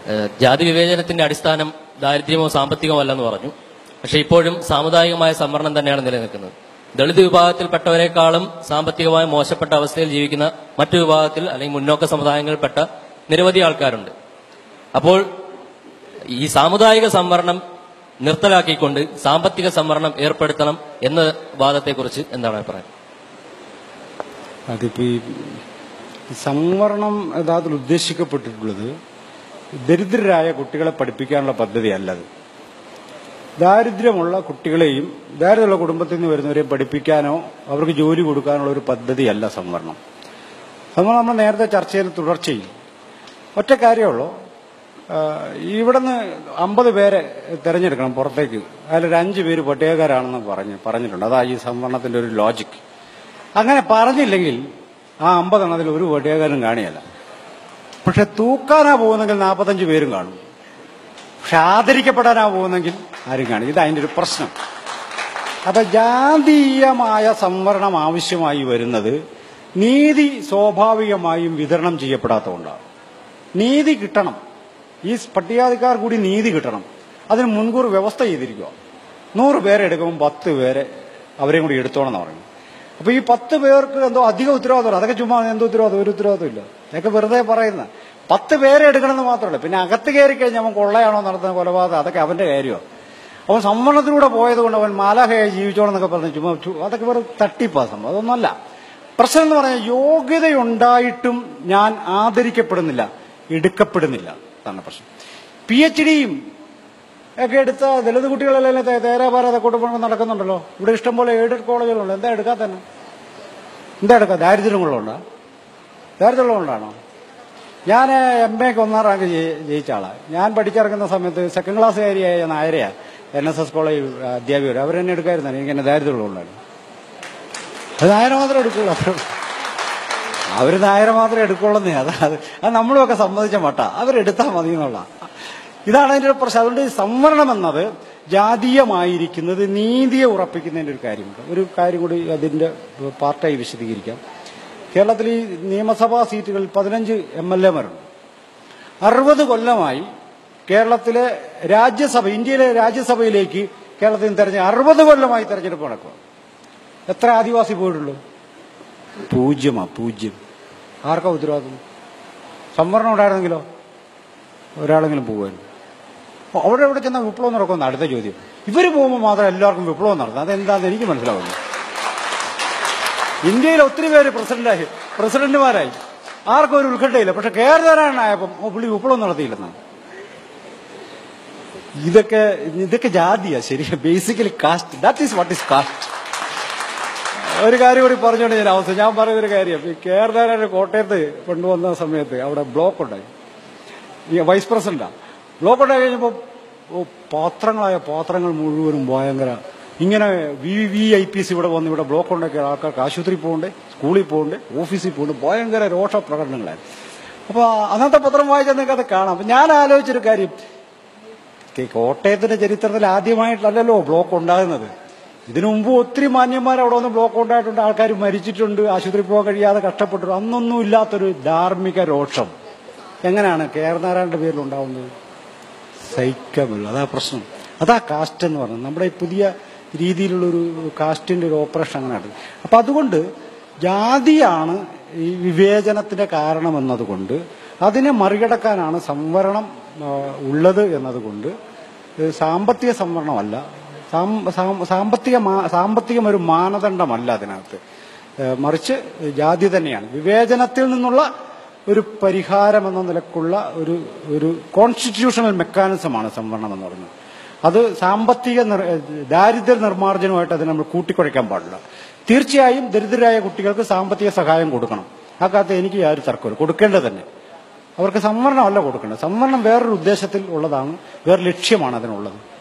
ഏഹ് ജാതി വിവേചനത്തിന്റെ അടിസ്ഥാനം ദാരിദ്ര്യമോ സാമ്പത്തികമോ അല്ലെന്ന് പറഞ്ഞു പക്ഷെ ഇപ്പോഴും സാമുദായികമായ സംവരണം തന്നെയാണ് നിലനിൽക്കുന്നത് ദളിത് വിഭാഗത്തിൽപ്പെട്ടവരെക്കാളും സാമ്പത്തികമായി മോശപ്പെട്ട അവസ്ഥയിൽ ജീവിക്കുന്ന മറ്റു വിഭാഗത്തിൽ അല്ലെങ്കിൽ മുന്നോക്ക സമുദായങ്ങളിൽപ്പെട്ട നിരവധി ആൾക്കാരുണ്ട് അപ്പോൾ ഈ സാമുദായിക സംവരണം നിർത്തലാക്കിക്കൊണ്ട് സാമ്പത്തിക സംവരണം ഏർപ്പെടുത്തണം എന്ന വാദത്തെക്കുറിച്ച് എന്താണ് അഭിപ്രായം അതിപ്പോ ഈ സംവരണം യഥാർത്ഥത്തിൽ ഉദ്ദേശിക്കപ്പെട്ടിട്ടുള്ളത് ദരിദ്രരായ കുട്ടികളെ പഠിപ്പിക്കാനുള്ള പദ്ധതിയല്ല അത് ദാരിദ്ര്യമുള്ള കുട്ടികളെയും ദാരിദ്ര്യമുള്ള കുടുംബത്തിൽ നിന്ന് വരുന്നവരെയും പഠിപ്പിക്കാനോ അവർക്ക് ജോലി കൊടുക്കാനുള്ള ഒരു പദ്ധതിയല്ല സംവരണം സംവരണം നമ്മൾ നേരത്തെ ചർച്ച ചെയ്ത് തുടർ ചെയ്യും ഒറ്റ കാര്യമുള്ളൂ ഇവിടുന്ന് അമ്പത് പേരെ തിരഞ്ഞെടുക്കണം പുറത്തേക്ക് അതിലൊരു അഞ്ച് പേര് പട്ടികക്കാരാണെന്ന് പറഞ്ഞ് പറഞ്ഞിട്ടുണ്ട് അതാ ഈ സംവരണത്തിന്റെ ഒരു ലോജിക് അങ്ങനെ പറഞ്ഞില്ലെങ്കിൽ ആ അമ്പതെണ്ണത്തിൽ ഒരു പട്ടികക്കാരനും കാണിയല്ല പക്ഷെ തൂക്കാനാ പോകുന്നെങ്കിൽ നാൽപ്പത്തഞ്ച് പേരും കാണും പക്ഷെ ആദരിക്കപ്പെടാനാ പോകുന്നെങ്കിൽ ആരും കാണും ഇത് അതിന്റെ ഒരു പ്രശ്നം അപ്പൊ ജാതീയമായ സംവരണം ആവശ്യമായി വരുന്നത് നീതി സ്വാഭാവികമായും വിതരണം ചെയ്യപ്പെടാത്തതുകൊണ്ടാണ് നീതി കിട്ടണം ഈ പട്ടികാധിക്കാർ കൂടി നീതി കിട്ടണം അതിന് മുൻകൂർ വ്യവസ്ഥ ചെയ്തിരിക്കുക നൂറ് പേരെ എടുക്കുമ്പോൾ പത്ത് പേരെ അവരെയും കൂടി എടുത്തോണം എന്ന് പറയുന്നു അപ്പൊ ഈ പത്ത് പേർക്ക് എന്തോ അധിക ഉത്തരവാദിത്തം അതൊക്കെ ചുമ്മാ എന്തോ ഉത്തരവാദിത്തം ഒരു ഉത്തരവാദിത്തം ഇല്ല അതൊക്കെ വെറുതെ പറയുന്ന പത്ത് പേരെ എടുക്കണമെന്ന് മാത്രമല്ല പിന്നെ അകത്ത് കയറി കഴിഞ്ഞാൽ അവൻ കൊള്ളയാണോ നടത്തുന്ന കൊലപാതകം അതൊക്കെ അവന്റെ കാര്യമാണ് അവൻ സംവരണത്തിലൂടെ പോയത് കൊണ്ട് അവൻ മാലാഹയായി ജീവിച്ചോണം എന്നൊക്കെ പറഞ്ഞു ചുമ്മാ ചു- അതൊക്കെ വെറും തട്ടിപ്പാ സംഭവം അതൊന്നല്ല പ്രശ്നം എന്ന് പറഞ്ഞാൽ യോഗ്യതയുണ്ടായിട്ടും ഞാൻ ആദരിക്കപ്പെടുന്നില്ല എടുക്കപ്പെടുന്നില്ല അതാണ് പ്രശ്നം പി എച്ച് ഡിയും ഒക്കെ എടുത്ത ദളിത് കുട്ടികളെല്ലാം തേ- തേരാപാര കുടുംബങ്ങൾ നടക്കുന്നുണ്ടല്ലോ ഇവിടെ ഇഷ്ടംപോലെ എയ്ഡഡ് കോളേജുകളുണ്ട് എന്താ എടുക്കാത്ത തന്നെ എന്താ എടുക്കുക ദാരിദ്ര്യം കൊണ്ടുണ്ടോ ദാരിദ്ര്യം കൊണ്ടാണോ ഞാൻ എം എക്ക് ഒന്നാം റാങ്ക് ജയി- ജയിച്ച ആളാണ് ഞാൻ പഠിച്ചിറങ്ങുന്ന സമയത്ത് സെക്കൻഡ് ക്ലാസ്സുകാരിയായ നായരയാ എൻ എസ് എസ് കോളേജ് അധ്യാപികർ അവരെന്നെ എടുക്കായിരുന്നു എനിക്ക് എന്നെ ദാരിദ്ര്യമുള്ളതുകൊണ്ടാണ് അത് നായര മാത്രമേ എടുക്കുള്ളൂ അവർ നായര മാത്രമേ എടുക്കുള്ളൂ അത് അത് അത് നമ്മളുമൊക്കെ സമ്മതിച്ച മട്ട അവരെടുത്താൽ മതി എന്നുള്ള ഇതാണ് അതിന്റെ ഒരു പ്രശ്നം അതുകൊണ്ട് ഈ സംവരണം എന്നത് ജാതീയമായിരിക്കുന്നത് നീതിയെ ഉറപ്പിക്കുന്നതിന്റെ ഒരു കാര്യമുണ്ട് ഒരു കാര്യം കൂടി അതിന്റെ പാർട്ടായി വിശദീകരിക്കാം കേരളത്തിൽ ഈ നിയമസഭാ സീറ്റുകളിൽ പതിനഞ്ച് എം എൽ എമാരുണ്ട് അറുപത് കൊല്ലമായി കേരളത്തിലെ രാജ്യസഭ ഇന്ത്യയിലെ രാജ്യസഭയിലേക്ക് കേരളത്തിൽ നിന്ന് തെരഞ്ഞ അറുപത് കൊല്ലമായി തെരഞ്ഞെടുപ്പ് നടക്കുക എത്ര ആദിവാസി പോയിട്ടുള്ളൂ പൂജ്യമാ പൂജ്യം ആർക്കാ ഉത്തരവാദിത്വം സംവരണം ഉണ്ടായിരുന്നെങ്കിലോ ഒരാളെങ്കിലും പോകുമായിരുന്നു അപ്പൊ അവിടെ എവിടെ ചെന്ന വിപ്ലവം നടക്കുമെന്ന് അടുത്ത ചോദ്യം ഇവര് പോകുമ്പോൾ മാത്രം എല്ലാവർക്കും വിപ്ലവം നടത്തുന്നത് അതെന്താന്ന് എനിക്ക് മനസ്സിലാവുന്നു ഇന്ത്യയിൽ ഒത്തിരി പേര് പ്രസിഡന്റായി പ്രസിഡന്റുമാരായി ആർക്കും ഒരു ഉത്കണ്ഠയില്ല പക്ഷെ കേരളനായപ്പം ഓ പുള്ളി വിപ്ലവം നടത്തിയില്ലെന്നാണ് ഇതൊക്കെ ഇതൊക്കെ ജാതിയാ ശരി basically caste that is what is caste ഒരു കാര്യം കൂടി പറഞ്ഞോണ്ട് ഞാൻ അവസ്ഥ ഞാൻ പറയുന്ന ഒരു കാര്യം ഈ കേരള കോട്ടയത്ത് കൊണ്ടുവന്ന സമയത്ത് അവിടെ ബ്ലോക്ക് ഉണ്ടായി ഈ വൈസ് പ്രസിഡന്റാ ബ്ലോക്ക് ഉണ്ടായി കഴിഞ്ഞപ്പോൾ ഓ, പാത്രങ്ങളായ പാത്രങ്ങൾ മുഴുവനും ഭയങ്കര ഇങ്ങനെ V V I P C ഇവിടെ വന്ന് ഇവിടെ ബ്ലോക്ക് ഉണ്ടാക്കിയ ആൾക്കാർക്ക് ആശുപത്രി പോകണ്ടേ സ്കൂളിൽ പോകണ്ടേ ഓഫീസിൽ പോകണ്ടേ ഭയങ്കര രോഷ പ്രകടനങ്ങളായിരുന്നു അപ്പൊ അന്നത്തെ പത്രം വായിച്ചാൽ നിങ്ങൾക്ക് അത് കാണാം അപ്പൊ ഞാൻ ആലോചിച്ചൊരു കാര്യം ഈ കോട്ടയത്തിന്റെ ചരിത്രത്തിൽ ആദ്യമായിട്ടല്ലല്ലോ ബ്ലോക്ക് ഉണ്ടാകുന്നത് ഇതിനു മുമ്പ് ഒത്തിരി മാന്യന്മാർ അവിടെ വന്ന് ബ്ലോക്ക് ഉണ്ടായിട്ടുണ്ട് ആൾക്കാർ മരിച്ചിട്ടുണ്ട് ആശുപത്രി പോകാൻ കഴിയാതെ കഷ്ടപ്പെട്ടു അന്നൊന്നും ഇല്ലാത്തൊരു ധാർമ്മിക രോഷം എങ്ങനെയാണ് കേരളനാരായണന്റെ പേരിൽ ഉണ്ടാവുന്നത് സഹിക്കാമല്ലോ അതാ പ്രശ്നം അതാ കാസ്റ്റ് എന്ന് പറയുന്നത് നമ്മുടെ ഈ പുതിയ രീതിയിലുള്ളൊരു കാസ്റ്റിന്റെ ഒരു ഓപ്പറേഷൻ അങ്ങനെയാണ് അപ്പൊ അതുകൊണ്ട് ജാതിയാണ് ഈ വിവേചനത്തിന്റെ കാരണം എന്നതുകൊണ്ട് അതിനെ മറികടക്കാനാണ് സംവരണം ആ, ഉള്ളത് എന്നതുകൊണ്ട് ഇത് സാമ്പത്തിക സംവരണമല്ല സാം- സാം- സാമ്പത്തിക മാ- സാമ്പത്തികം ഒരു മാനദണ്ഡമല്ല അതിനകത്ത് ഏഹ് മറിച്ച് ജാതി തന്നെയാണ് വിവേചനത്തിൽ നിന്നുള്ള ഒരു പരിഹാരം എന്ന നിലക്കുള്ള ഒരു ഒരു കോൺസ്റ്റിറ്റ്യൂഷണൽ മെക്കാനിസമാണ് സംവരണം എന്ന് പറയുന്നത് അത് സാമ്പത്തിക നിർ- ദാരിദ്ര്യ നിർമ്മാർജ്ജനമായിട്ട് അതിനെ നമ്മൾ കൂട്ടിക്കുഴയ്ക്കാൻ പാടില്ല തീർച്ചയായും ദരിദ്രരായ കുട്ടികൾക്ക് സാമ്പത്തിക സഹായം കൊടുക്കണം ആ കാലത്ത് എനിക്ക് യാതൊരു തർക്കമില്ല കൊടുക്കേണ്ടത് തന്നെ അവർക്ക് സംവരണമല്ല കൊടുക്കേണ്ടത് സംവരണം വേറൊരു ഉദ്ദേശത്തിൽ ഉള്ളതാണ് വേറെ ലക്ഷ്യമാണ് അതിനുള്ളത്